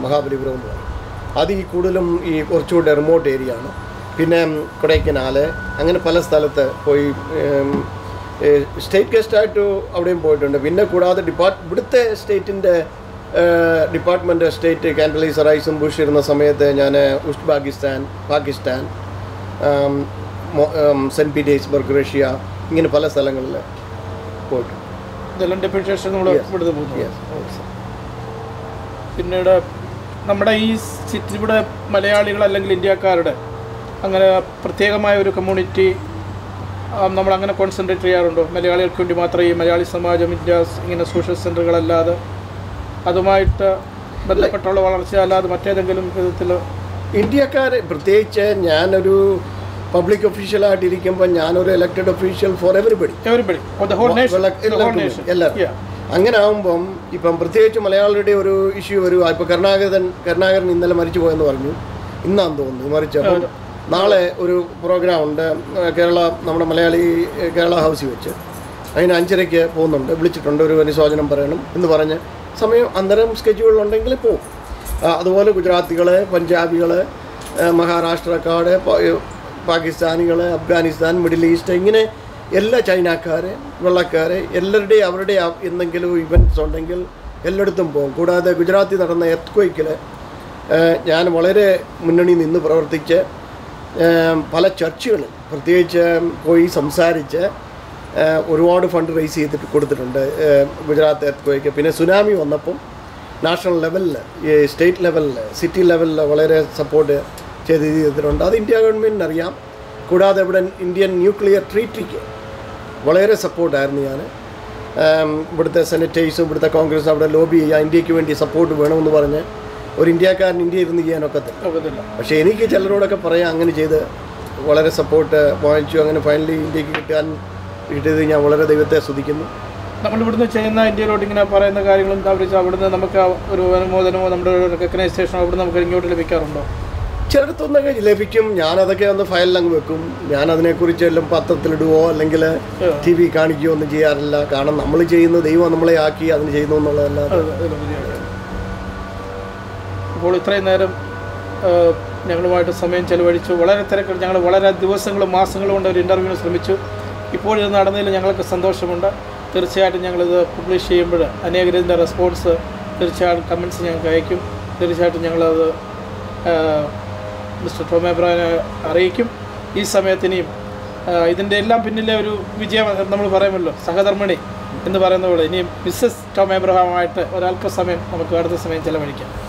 മഹാബലിപുരം എന്ന് പറയും അത് ഈ കൂടുതലും ഈ കുറച്ചുകൂടെ റിമോട്ട് ഏരിയ ആണ് പിന്നെ ഉം, കൊടൈക്കനാൽ അങ്ങനെ പല സ്ഥലത്ത് പോയി ഉം, ഏഹ്, സ്റ്റേറ്റ് ഗസ്റ്റായിട്ട് അവിടെയും പോയിട്ടുണ്ട് പിന്നെ കൂടാതെ ഡിപ്പാർട്ട് ഇവിടുത്തെ സ്റ്റേറ്റിൻ്റെ ഡിപ്പാർട്ട്മെൻറ്റ് സ്റ്റേറ്റ് കാൻഡലീസ് റൈസും ബുഷ് ഇരുന്ന സമയത്ത് ഞാൻ ഉസ്ബാക്കിസ്ഥാൻ പാകിസ്ഥാൻ ആം, മൊ- ആം, സെൻറ്റ് പീറ്റേഴ്സ്ബർഗ് റഷ്യ ഇങ്ങനെ പല സ്ഥലങ്ങളിൽ പോയിട്ടുണ്ട് ഇതെല്ലാം ഡെപ്യൂട്ടേഷൻ നമ്മൾ Yes. ഇവിടുന്ന് പോകുന്നു Yes. പിന്നീട് നമ്മുടെ ഈ സിറ്റി ഇവിടെ മലയാളികൾ അല്ലെങ്കിൽ ഇന്ത്യക്കാരുടെ അങ്ങനെ പ്രത്യേകമായ ഒരു കമ്മ്യൂണിറ്റി നമ്മൾ അങ്ങനെ കോൺസെൻട്രേറ്റ് ചെയ്യാറുണ്ടോ മലയാളികൾക്ക് വേണ്ടി മാത്രം ഈ മലയാളി സമാജം ഇന്ത്യ ഇങ്ങനെ സോഷ്യൽ സെൻ്ററുകളല്ലാതെ അതുമായിട്ട് ബന്ധപ്പെട്ടുള്ള വളർച്ച അല്ലാതെ മറ്റേതെങ്കിലും വിധത്തിൽ ഇന്ത്യക്കാർ പ്രത്യേകിച്ച് ഞാനൊരു പബ്ലിക് ഒഫീഷ്യലായിട്ടിരിക്കുമ്പോൾ ഞാനൊരു elected official for everybody everybody the whole nation the whole nation എല്ലാവരും അങ്ങനെ ആകുമ്പം ഇപ്പം പ്രത്യേകിച്ച് മലയാളിയുടെ ഒരു ഇഷ്യൂ ഒരു ഇപ്പോൾ കരുണാകരൻ കരുണാകരൻ ഇന്നലെ മരിച്ചു പോയെന്ന് പറഞ്ഞു ഇന്നാന്ന് തോന്നുന്നു മരിച്ചപ്പോൾ നാളെ ഒരു പ്രോഗ്രാം ഉണ്ട് ഏഹ് കേരള നമ്മുടെ മലയാളി ഏഹ് കേരള ഹൗസിൽ വെച്ച് അതിന് അഞ്ചരയ്ക്ക് പോകുന്നുണ്ട് വിളിച്ചിട്ടുണ്ട് ഒരു അനുശോചനം പറയണം എന്ന് പറഞ്ഞ് സമയം അന്നേരം സ്കെഡ്യൂൾ പോവും ആ, അതുപോലെ ഗുജറാത്തികൾ പഞ്ചാബികൾ മഹാരാഷ്ട്രക്കാർ പാകിസ്ഥാനികൾ അഫ്ഗാനിസ്ഥാൻ മിഡിൽ ഈസ്റ്റ് ഇങ്ങനെ എല്ലാ ചൈനക്കാർ വെള്ളക്കാർ എല്ലാവരുടെയും അവരുടെ ആ- എന്തെങ്കിലും ഇവൻറ്റ്സ് ഉണ്ടെങ്കിൽ എല്ലായിടത്തും പോകും കൂടാതെ ഗുജറാത്തിൽ നടന്ന എർത്ത് ഞാൻ വളരെ മുന്നണി നിന്ന് പ്രവർത്തിച്ച് ഏം, പല ചർച്ചുകൾ പ്രത്യേകിച്ച് പോയി സംസാരിച്ച് ഏഹ്, ഒരുപാട് ഫണ്ട് റേസ് ചെയ്തിട്ട് കൊടുത്തിട്ടുണ്ട് ഏഹ്, ഗുജറാത്ത് എർത്ത് പിന്നെ സുനാമി വന്നപ്പം നാഷണൽ ലെവലിൽ ഈ സ്റ്റേറ്റ് ലെവലിൽ സിറ്റി ലെവലിൽ വളരെ സപ്പോർട്ട് ചെയ്ത് ചെയ്തിട്ടുണ്ട് അത് ഇന്ത്യ ഗവൺമെൻറ്റിന് അറിയാം കൂടാതെ ഇവിടെ ഇന്ത്യൻ ന്യൂക്ലിയർ ട്രീറ്റിക്ക് വളരെ സപ്പോർട്ടായിരുന്നു ഞാൻ ഇവിടുത്തെ സെനറ്റേഴ്സും ഇവിടുത്തെ കോൺഗ്രസും അവിടെ ലോബി ചെയ്യുക ഇന്ത്യക്ക് വേണ്ടി സപ്പോർട്ട് വേണമെന്ന് പറഞ്ഞ് ഒരു ഇന്ത്യക്കാരൻ ഇന്ത്യ ഇരുന്ന് ചെയ്യാനൊക്കത്തില്ല ഒക്കത്തില്ല പക്ഷേ എനിക്ക് ചിലരോടൊക്കെ പറയാം അങ്ങനെ ചെയ്ത് വളരെ സപ്പോർട്ട് വാങ്ങിച്ചു അങ്ങനെ ഫൈനലി ഇന്ത്യക്ക് കിട്ടാൻ കിട്ടിയത് ഞാൻ വളരെ ദൈവത്തെ സ്തുതിക്കുന്നു നമ്മൾ ഇവിടുന്ന് ചെയ്യുന്ന ഇന്ത്യയിലോട്ട് ഇങ്ങനെ പറയുന്ന കാര്യങ്ങളും അവർ അവിടുന്ന് നമുക്ക് ആ ഒരു അനുമോദനമോ നമ്മുടെ ഒരു റെക്കഗ്നൈസേഷനോ അവിടെ നമുക്ക് ഇങ്ങോട്ട് ലഭിക്കാറുണ്ടോ ചിലയിടത്തൊന്നൊക്കെ ലഭിക്കും ഞാനതൊക്കെ ഒന്ന് ഫയലിൽ അങ്ങ് വെക്കും ഞാൻ അതിനെക്കുറിച്ച് എല്ലാം പത്രത്തിലിടുവോ അല്ലെങ്കിൽ ടി വി കാണിക്കുകയോ ഒന്നും ചെയ്യാറില്ല കാരണം നമ്മൾ ചെയ്യുന്ന ദൈവം നമ്മളെ ആക്കി അതിന് ചെയ്യുന്നു എന്നുള്ളതല്ലാതെ അത് അതിന് വലിയ- അപ്പോൾ ഇത്രയും നേരം ആ, ഞങ്ങളുമായിട്ട് സമയം ചെലവഴിച്ചു വളരെ തിരക്ക് ഞങ്ങൾ വളരെ ദിവസങ്ങളും മാസങ്ങളും കൊണ്ട് ഒരു ഇൻ്റർവ്യൂവിന് ശ്രമിച്ചു ഇപ്പോൾ ഇത് നടന്നതിൽ ഞങ്ങൾക്ക് സന്തോഷമുണ്ട് തീർച്ചയായിട്ടും ഞങ്ങളിത് പബ്ലിഷ് ചെയ്യുമ്പോൾ അനേകർ ഇതിൻ്റെ റെസ്പോൺസ് തീർച്ചയായിട്ടും കമൻസ് ഞങ്ങൾക്ക് അയക്കും തീർച്ചയായിട്ടും ഞങ്ങളത് ആ, മിസ്റ്റർ ടോം എബ്രാനെ അറിയിക്കും ഈ സമയത്ത് ഇനിയും ആ, ഇതിൻ്റെ എല്ലാം പിന്നിലെ ഒരു വിജയം നമ്മൾ പറയുമല്ലോ സഹധർമ്മിണി എന്ന് പറയുന്ന പോലെ ഇനിയും മിസ്സസ് ടോം എബ്രഹാമായിട്ട് ഒരല്പ സമയം നമുക്ക് അടുത്ത സമയം ചെലവഴിക്കാം